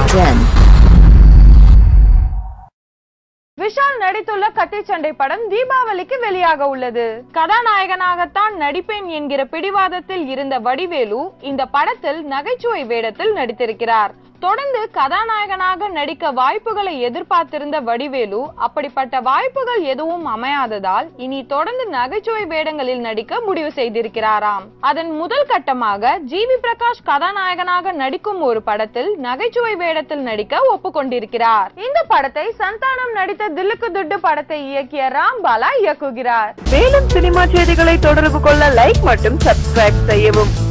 10. விஷால் நடித்துள்ள கத்திச்சண்டை படம் தீபாவளிக்கு வெளியாக உள்ளது கதாநாயகனாகத்தான் நடிப்பேன் என்கிற பிடிவாதத்தில் இருந்த வடிவேலு இந்த படத்தில் நகைச்சுவை வேடத்தில் நடித்திருக்கிறார் தொடர்ந்து கதாநாயகனாக நடிக்க வாய்ப்புகளை எதிர்பார்த்திருந்த வடிவேலு அப்படிப்பட்ட வாய்ப்புகள் எதுவும் அமையாததால் இனி தொடர்ந்து நகைச்சுவை வேடங்களில் நடிக்க முடிவு செய்திருக்கிறாராம் அதன் முதல் கட்டமாக ஜி வி பிரகாஷ் கதாநாயகனாக நடிக்கும் ஒரு படத்தில் நகைச்சுவை வேடத்தில் நடிக்க ஒப்புக்கொண்டிருக்கிறார் இந்த படத்தை சந்தானம் நடித்த தில்லுக்கு துட்டு படத்தை இயக்கிய ராம்பாலா இயக்குகிறார் மேலும் சினிமா செய்திகளை தொடர்பு கொள்ள லைக் மற்றும் சப்ஸ்கிரைப் செய்யவும்